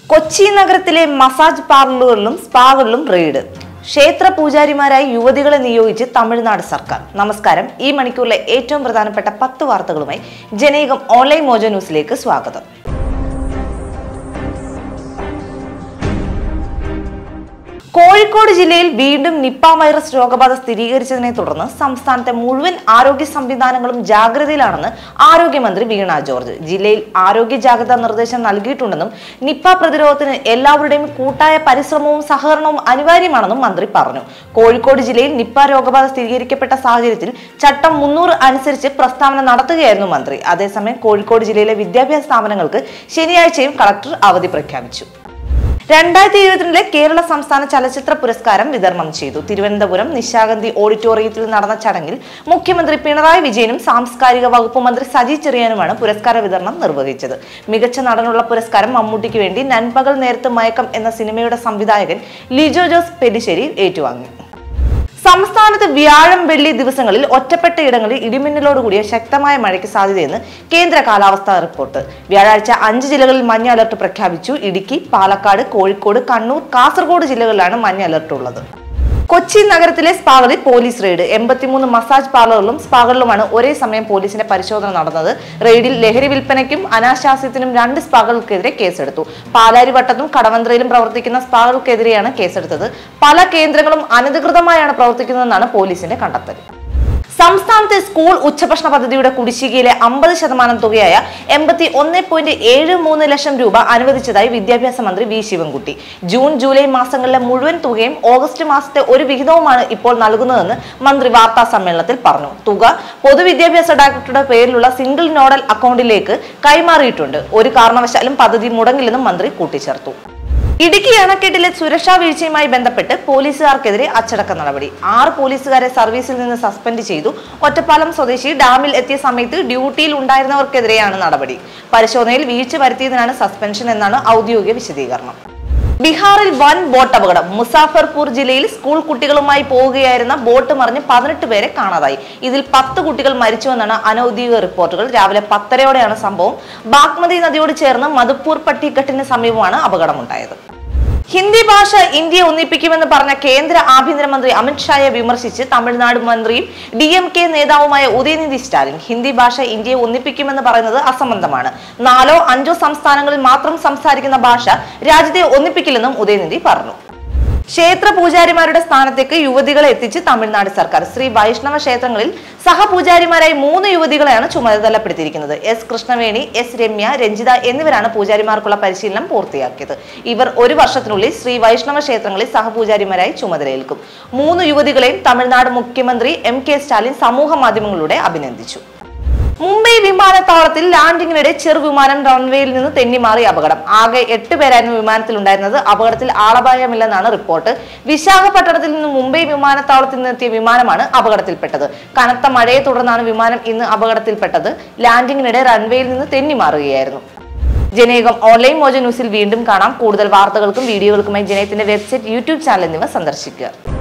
കൊച്ചി നഗരത്തിലെ massage പാർലറുകളിലും സ്പാകളിലും raid ക്ഷേത്ര പൂജാരിമാരായി യുവതികളെ നിയോഗിച്ച് തമിഴ്നാട് സർക്കാർ നമസ്കാരം ഈ മണിക്കൂറിലെ ഏറ്റവും പ്രധാനപ്പെട്ട പത്ത് വാർത്തകളുമായി ജനേകം ഓൺലൈൻ മോജോ ന്യൂസിലേക്ക് സ്വാഗതം കോഴിക്കോട് ജില്ലയിൽ വീണ്ടും നിപ്പ വൈറസ് രോഗബാധ സ്ഥിരീകരിച്ചതിനെ തുടർന്ന് സംസ്ഥാനത്തെ മുഴുവൻ ആരോഗ്യ സംവിധാനങ്ങളും ജാഗ്രതയിലാണെന്ന് ആരോഗ്യമന്ത്രി വീണ ജോർജ് ജില്ലയിൽ ആരോഗ്യ ജാഗ്രതാ നിർദ്ദേശം നൽകിയിട്ടുണ്ടെന്നും നിപ്പ പ്രതിരോധത്തിന് എല്ലാവരുടെയും കൂട്ടായ പരിശ്രമവും സഹകരണവും അനിവാര്യമാണെന്നും മന്ത്രി പറഞ്ഞു കോഴിക്കോട് ജില്ലയിൽ നിപ്പ രോഗബാധ സ്ഥിരീകരിക്കപ്പെട്ട സാഹചര്യത്തിൽ ചട്ടം മുന്നൂറ് അനുസരിച്ച് പ്രസ്താവന നടത്തുകയായിരുന്നു മന്ത്രി അതേസമയം കോഴിക്കോട് ജില്ലയിലെ വിദ്യാഭ്യാസ സ്ഥാപനങ്ങൾക്ക് ശനിയാഴ്ചയും കളക്ടർ അവധി പ്രഖ്യാപിച്ചു രണ്ടായിരത്തി ഇരുപത്തിരണ്ടിലെ കേരള സംസ്ഥാന ചലച്ചിത്ര പുരസ്കാരം വിതരണം ചെയ്തു തിരുവനന്തപുരം നിശാഗന്ധി ഓഡിറ്റോറിയത്തിൽ നടന്ന ചടങ്ങിൽ മുഖ്യമന്ത്രി പിണറായി വിജയനും സാംസ്കാരിക വകുപ്പ് മന്ത്രി സജി ചെറിയാനുമാണ് പുരസ്കാര വിതരണം നിർവഹിച്ചത് മികച്ച നടനുള്ള പുരസ്കാരം മമ്മൂട്ടിക്ക് വേണ്ടി നൻപകൽ നേരത്ത് മയക്കം എന്ന സിനിമയുടെ സംവിധായകൻ ലിജോ ജോസ് പെരിശ്ശേരി ഏറ്റുവാങ്ങി സംസ്ഥാനത്ത് വ്യാഴം വെള്ളി ദിവസങ്ങളിൽ ഒറ്റപ്പെട്ട ഇടങ്ങളിൽ ഇടിമിന്നലോടുകൂടിയ ശക്തമായ മഴയ്ക്ക് സാധ്യതയെന്ന് കേന്ദ്ര കാലാവസ്ഥാ റിപ്പോർട്ട് വ്യാഴാഴ്ച അഞ്ച് ജില്ലകളിൽ മഞ്ഞ അലർട്ട് പ്രഖ്യാപിച്ചു ഇടുക്കി പാലക്കാട് കോഴിക്കോട് കണ്ണൂർ കാസർഗോഡ് ജില്ലകളിലാണ് മഞ്ഞ അലർട്ട് ഉള്ളത് കൊച്ചി നഗരത്തിലെ സ്പാകളിൽ പോലീസ് റെയ്ഡ് എൺപത്തിമൂന്ന് മസാജ് പാർലറിലും സ്പാകളിലുമാണ് ഒരേ സമയം പോലീസിന്റെ പരിശോധന നടന്നത് റെയ്ഡിൽ ലഹരി വിൽപ്പനയ്ക്കും അനാശാസ്യത്തിനും രണ്ട് സ്പാകൾക്കെതിരെ കേസെടുത്തു പാലാരിവട്ടത്തും കടവന്ത്രയിലും പ്രവർത്തിക്കുന്ന സ്പാകൾക്കെതിരെയാണ് കേസെടുത്തത് പല കേന്ദ്രങ്ങളും അനധികൃതമായാണ് പ്രവർത്തിക്കുന്നതെന്നാണ് പോലീസിന്റെ കണ്ടെത്തൽ സംസ്ഥാനത്തെ സ്കൂൾ ഉച്ചഭക്ഷണ പദ്ധതിയുടെ കുടിശ്ശികയിലെ അമ്പത് ശതമാനം തുകയായ എൺപത്തി ഒന്ന് പോയിന്റ് ഏഴ് മൂന്ന് ലക്ഷം രൂപ അനുവദിച്ചതായി വിദ്യാഭ്യാസ മന്ത്രി വി ശിവൻകുട്ടി ജൂൺ ജൂലൈ മാസങ്ങളിലെ മുഴുവൻ തുകയും ഓഗസ്റ്റ് മാസത്തെ ഒരു വിഹിതവുമാണ് ഇപ്പോൾ നൽകുന്നതെന്ന് മന്ത്രി വാർത്താ സമ്മേളനത്തിൽ പറഞ്ഞു തുക പൊതുവിദ്യാഭ്യാസ ഡയറക്ടറുടെ പേരിലുള്ള സിംഗിൾ നോഡൽ അക്കൗണ്ടിലേക്ക് കൈമാറിയിട്ടുണ്ട് ഒരു കാരണവശാലും പദ്ധതി മുടങ്ങില്ലെന്നും മന്ത്രി കൂട്ടിച്ചേർത്തു ഇടുക്കി അണക്കെട്ടിലെ സുരക്ഷാ വീഴ്ചയുമായി ബന്ധപ്പെട്ട് പോലീസുകാർക്കെതിരെ അച്ചടക്ക നടപടി ആറ് പോലീസുകാരെ സർവീസിൽ നിന്ന് സസ്പെൻഡ് ചെയ്തു ഒറ്റപ്പാലം സ്വദേശി ഡാമിൽ എത്തിയ സമയത്ത് ഡ്യൂട്ടിയിൽ ഉണ്ടായിരുന്നവർക്കെതിരെയാണ് നടപടി പരിശോധനയിൽ വീഴ്ച വരുത്തിയതിനാണ് സസ്പെൻഷൻ എന്നാണ് ഔദ്യോഗിക വിശദീകരണം ബീഹാറിൽ വൻ ബോട്ട് അപകടം മുസാഫർപൂർ ജില്ലയിൽ സ്കൂൾ കുട്ടികളുമായി പോവുകയായിരുന്ന ബോട്ട് മറിഞ്ഞ് പതിനെട്ട് പേരെ കാണാതായി ഇതിൽ പത്ത് കുട്ടികൾ മരിച്ചുവെന്നാണ് അനൌദ്യോഗിക റിപ്പോർട്ടുകൾ രാവിലെ പത്തരയോടെയാണ് സംഭവം ബാഗ്മതി നദിയോട് ചേർന്ന് മധുപ്പൂർ പട്ടിഘട്ടിന് സമീപമാണ് അപകടമുണ്ടായത് ഹിന്ദി ഭാഷ ഇന്ത്യയെ ഒന്നിപ്പിക്കുമെന്ന് പറഞ്ഞ കേന്ദ്ര ആഭ്യന്തരമന്ത്രി അമിത്ഷായെ വിമർശിച്ച് തമിഴ്നാട് മന്ത്രിയും ഡി എം കെ നേതാവുമായ ഉദയനിധി സ്റ്റാലിൻ ഹിന്ദി ഭാഷ ഇന്ത്യയെ ഒന്നിപ്പിക്കുമെന്ന് പറയുന്നത് അസംബന്ധമാണ് നാലോ അഞ്ചോ സംസ്ഥാനങ്ങളിൽ മാത്രം സംസാരിക്കുന്ന ഭാഷ രാജ്യത്തെ ഒന്നിപ്പിക്കില്ലെന്നും ഉദയനിധി പറഞ്ഞു ക്ഷേത്ര പൂജാരിമാരുടെ സ്ഥാനത്തേക്ക് യുവതികളെ എത്തിച്ച് തമിഴ്നാട് സർക്കാർ ശ്രീ വൈഷ്ണവ ക്ഷേത്രങ്ങളിൽ സഹപൂജാരിമാരായി മൂന്ന് യുവതികളെയാണ് ചുമതലപ്പെടുത്തിയിരിക്കുന്നത് എസ് കൃഷ്ണവേണി എസ് രമ്യ രഞ്ജിത എന്നിവരാണ് പൂജാരിമാർക്കുള്ള പരിശീലനം പൂർത്തിയാക്കിയത് ഇവർ ഒരു വർഷത്തിനുള്ളിൽ ശ്രീ വൈഷ്ണവ ക്ഷേത്രങ്ങളിൽ സഹപൂജാരിമാരായി ചുമതലയേൽക്കും മൂന്ന് യുവതികളെയും തമിഴ്നാട് മുഖ്യമന്ത്രി എം കെ സ്റ്റാലിൻ സമൂഹ മാധ്യമങ്ങളിലൂടെ അഭിനന്ദിച്ചു മുംബൈ വിമാനത്താവളത്തിൽ ലാൻഡിങ്ങിനിടെ ചെറുവിമാനം റൺവേയിൽ നിന്ന് തെന്നിമാറി അപകടം ആകെ എട്ട് പേരായിരുന്നു വിമാനത്തിൽ ഉണ്ടായിരുന്നത് അപകടത്തിൽ ആളപായമില്ലെന്നാണ് റിപ്പോർട്ട് വിശാഖപട്ടണത്തിൽ നിന്ന് മുംബൈ വിമാനത്താവളത്തിൽ നിന്നെത്തിയ വിമാനമാണ് അപകടത്തിൽപ്പെട്ടത് കനത്ത മഴയെ തുടർന്നാണ് വിമാനം ഇന്ന് അപകടത്തിൽപ്പെട്ടത് ലാൻഡിങ്ങിനിടെ റൺവേയിൽ നിന്ന് തെന്നിമാറുകയായിരുന്നു ജനേകം ഓൺലൈൻ മോജ ന്യൂസിൽ വീണ്ടും കാണാം കൂടുതൽ വാർത്തകൾക്കും വീഡിയോകൾക്കുമായി ജനയത്തിന്റെ വെബ്സൈറ്റ് യൂട്യൂബ് ചാനൽ എന്നിവ സന്ദർശിക്കുക